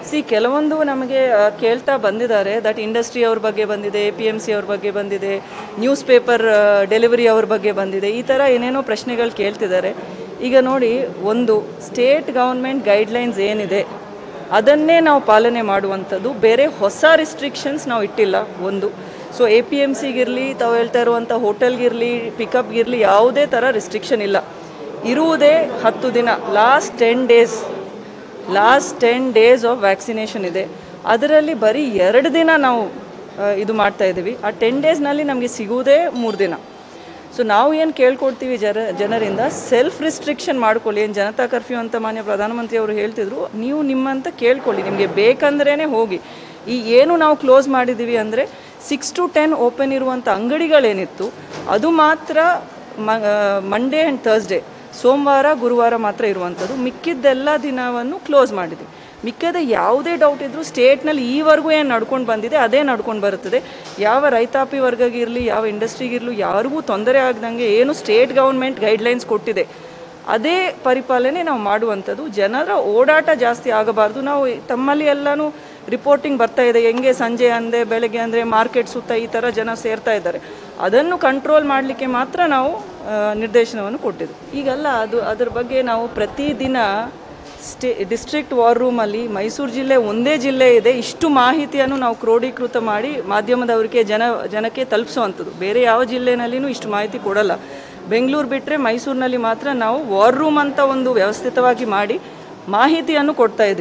C ಕೆಲವೊಂದು ನಮಗೆ ಆ, ಕೇಳ್ತಾ ಬಂದಿದ್ದಾರೆ ದಟ್ ಇಂಡಸ್ಟ್ರಿ ಅವ್ರ ಬಗ್ಗೆ ಬಂದಿದೆ ಎ ಪಿ ಎಮ್ ಸಿ ಅವ್ರ ಬಗ್ಗೆ ಬಂದಿದೆ ನ್ಯೂಸ್ ಪೇಪರ್ ಡೆಲಿವರಿ ಅವ್ರ ಬಗ್ಗೆ ಬಂದಿದೆ ಈ ಥರ ಏನೇನೋ ಪ್ರಶ್ನೆಗಳು ಕೇಳ್ತಿದ್ದಾರೆ ಈಗ ನೋಡಿ ಒಂದು ಸ್ಟೇಟ್ ಗೌರ್ಮೆಂಟ್ ಗೈಡ್ಲೈನ್ಸ್ ಏನಿದೆ ಅದನ್ನೇ ನಾವು ಪಾಲನೆ ಮಾಡುವಂಥದ್ದು ಬೇರೆ ಹೊಸ ರಿಸ್ಟ್ರಿಕ್ಷನ್ಸ್ ನಾವು ಇಟ್ಟಿಲ್ಲ ಒಂದು ಸೊ ಎ ಪಿ ಎಮ್ ಸಿಗಿರಲಿ ತಾವು ಹೇಳ್ತಾ ಇರುವಂಥ ಹೋಟೆಲ್ಗಿರಲಿ ಪಿಕಪ್ಗಿರಲಿ ಯಾವುದೇ ಥರ ರಿಸ್ಟ್ರಿಕ್ಷನ್ ಇಲ್ಲ ಇರುವುದೇ ಹತ್ತು ದಿನ last ten days last ten days of vaccination ಇದೆ ಅದರಲ್ಲಿ ಬರೀ ಎರಡು ದಿನ ನಾವು ಆ, ಇದು ಮಾಡ್ತಾ ಇದ್ದೀವಿ ಆ ಟೆನ್ ಡೇಸ್ನಲ್ಲಿ ನಮಗೆ ಸಿಗುವುದೇ ಮೂರು ದಿನ ಸೊ ನಾವು ಏನು ಕೇಳ್ಕೊಡ್ತೀವಿ ಜನ ಜನರಿಂದ ಸೆಲ್ಫ್ ರಿಸ್ಟ್ರಿಕ್ಷನ್ ಮಾಡ್ಕೊಳ್ಳಿ ಏನು ಜನತಾ ಕರ್ಫ್ಯೂ ಅಂತ ಮಾನ್ಯ ಪ್ರಧಾನಮಂತ್ರಿ ಅವರು ಹೇಳ್ತಿದ್ರು ನೀವು ನಿಮ್ಮಂತ ಕೇಳ್ಕೊಳ್ಳಿ ನಿಮಗೆ ಬೇಕಂದ್ರೇ ಹೋಗಿ ಈ ಏನು ನಾವು ಕ್ಲೋಸ್ ಮಾಡಿದ್ದೀವಿ ಅಂದರೆ ಸಿಕ್ಸ್ ಟು ಟೆನ್ ಓಪನ್ ಇರುವಂಥ ಅಂಗಡಿಗಳೇನಿತ್ತು ಅದು ಮಾತ್ರ ಮಂಡೇ ಆ್ಯಂಡ್ ಥರ್ಸ್ಡೇ ಸೋಮವಾರ ಗುರುವಾರ ಮಾತ್ರ ಇರುವಂಥದ್ದು ಮಿಕ್ಕಿದ್ದೆಲ್ಲ ದಿನವನ್ನು ಕ್ಲೋಸ್ ಮಾಡಿದ್ವಿ ಮಿಕ್ಕದ ಯಾವುದೇ ಡೌಟ್ ಇದ್ದರೂ ಸ್ಟೇಟ್ನಲ್ಲಿ ಈವರೆಗೂ ಏನು ನಡ್ಕೊಂಡು ಬಂದಿದೆ ಅದೇ ನಡ್ಕೊಂಡು ಬರುತ್ತದೆ ಯಾವ ರೈತಾಪಿ ವರ್ಗಗಿರಲಿ ಯಾವ ಇಂಡಸ್ಟ್ರಿಗಿರಲಿ ಯಾರಿಗೂ ತೊಂದರೆ ಆಗದಂಗೆ ಏನು ಸ್ಟೇಟ್ ಗೌರ್ಮೆಂಟ್ ಗೈಡ್ಲೈನ್ಸ್ ಕೊಟ್ಟಿದೆ ಅದೇ ಪರಿಪಾಲನೆ ನಾವು ಮಾಡುವಂಥದ್ದು ಜನರ ಓಡಾಟ ಜಾಸ್ತಿ ಆಗಬಾರ್ದು ನಾವು ತಮ್ಮಲ್ಲಿ ಎಲ್ಲನೂ ರಿಪೋರ್ಟಿಂಗ್ ಬರ್ತಾ ಇದೆ ಹೆಂಗೆ ಸಂಜೆ ಅಂದೆ ಬೆಳಗ್ಗೆ ಅಂದರೆ ಮಾರ್ಕೆಟ್ ಸುತ್ತ ಈ ಥರ ಜನ ಸೇರ್ತಾ ಇದ್ದಾರೆ ಅದನ್ನು ಕಂಟ್ರೋಲ್ ಮಾಡಲಿಕ್ಕೆ ಮಾತ್ರ ನಾವು ಆ, ನಿರ್ದೇಶನವನ್ನು ಕೊಟ್ಟಿದ್ದು ಈಗಲ್ಲ ಅದು ಅದ್ರ ಬಗ್ಗೆ ನಾವು ಪ್ರತಿದಿನ ಸ್ಟೇ ಡಿಸ್ಟ್ರಿಕ್ಟ್ ವಾರ್ ರೂಮಲ್ಲಿ ಮೈಸೂರು ಜಿಲ್ಲೆ ಒಂದೇ ಜಿಲ್ಲೆ ಇದೆ ಇಷ್ಟು ಮಾಹಿತಿಯನ್ನು ನಾವು ಕ್ರೋಢೀಕೃತ ಮಾಡಿ ಮಾಧ್ಯಮದವರಿಗೆ ಜನ ಜನಕ್ಕೆ ತಲುಪಿಸುವಂಥದ್ದು ಬೇರೆ ಯಾವ ಜಿಲ್ಲೆನಲ್ಲಿನೂ ಇಷ್ಟು ಮಾಹಿತಿ ಕೊಡಲ್ಲ ಬೆಂಗಳೂರು ಬಿಟ್ಟರೆ ಮೈಸೂರಿನಲ್ಲಿ ಮಾತ್ರ ನಾವು ವಾರ್ ರೂಮ್ ಅಂತ ಒಂದು ವ್ಯವಸ್ಥಿತವಾಗಿ ಮಾಡಿ ಮಾಹಿತಿಯನ್ನು ಕೊಡ್ತಾ ಇದ್ದೀವಿ